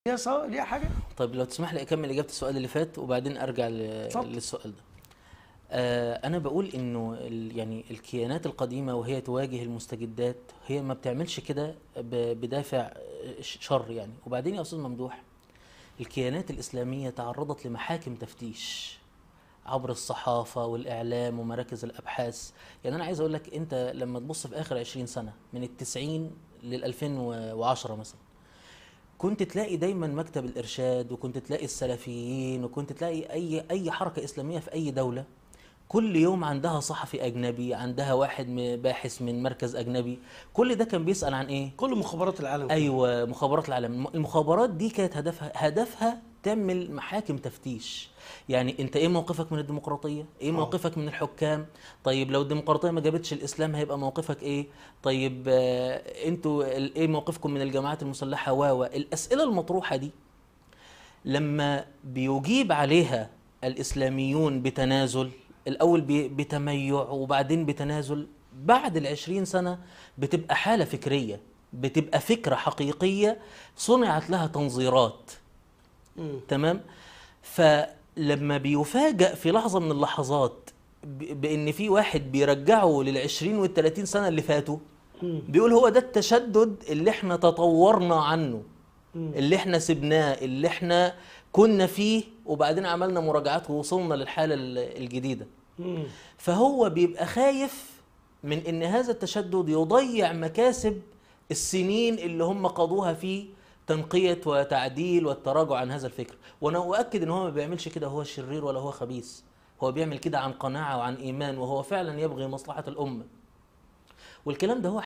ليها صو... ليها حاجه طيب لو تسمح لي اكمل اجابه السؤال اللي فات وبعدين ارجع ل- اتفضل. للسؤال ده آه انا بقول انه ال- يعني الكيانات القديمه وهي تواجه المستجدات هي ما بتعملش كده ب- بدافع ش- شر يعني وبعدين يا استاذ ممدوح الكيانات الاسلاميه تعرضت لمحاكم تفتيش عبر الصحافه والاعلام ومراكز الابحاث يعني انا عايز اقول لك انت لما تبص في اخر 20 سنه من التسعين لل 2010 مثلا كنت تلاقي دايما مكتب الارشاد وكنت تلاقي السلفيين وكنت تلاقي اي اي حركه اسلاميه في اي دوله كل يوم عندها صحفي اجنبي عندها واحد م- باحث من مركز اجنبي كل ده كان بيسال عن ايه كل مخابرات العالم ايوه مخابرات العالم المخابرات دي كانت هدفها هدفها تعمل محاكم تفتيش يعني انت ايه موقفك من الديمقراطيه ايه موقفك من الحكام طيب لو الديمقراطيه ما جابتش الاسلام هيبقى موقفك ايه طيب آه انتوا ال- ايه موقفكم من الجماعات المسلحه و و الاسئله المطروحه دي لما بيجيب عليها الإسلاميون بتنازل الأول بي- بتميع وبعدين بتنازل بعد العشرين سنة بتبقى حالة فكرية بتبقى فكرة حقيقية صنعت لها تنظيرات مم. تمام فلما بيفاجأ في لحظة من اللحظات ب- بأن في واحد بيرجعه للعشرين والتلاتين سنة اللي فاتوا مم. بيقول هو ده التشدد اللي احنا تطورنا عنه مم. اللي احنا سبناه اللي احنا كنا فيه وبعدين عملنا مراجعات ووصلنا للحالة ال- الجديدة مم. فهو بيبقى خايف من ان هذا التشدد يضيع مكاسب السنين اللي هم قضوها في تنقية وتعديل والتراجع عن هذا الفكر وانا اؤكد ان هو ما بيعملش كده هو شرير ولا هو خبيث هو بيعمل كده عن قناعة وعن ايمان وهو فعلا يبغي مصلحة الامة والكلام ده هو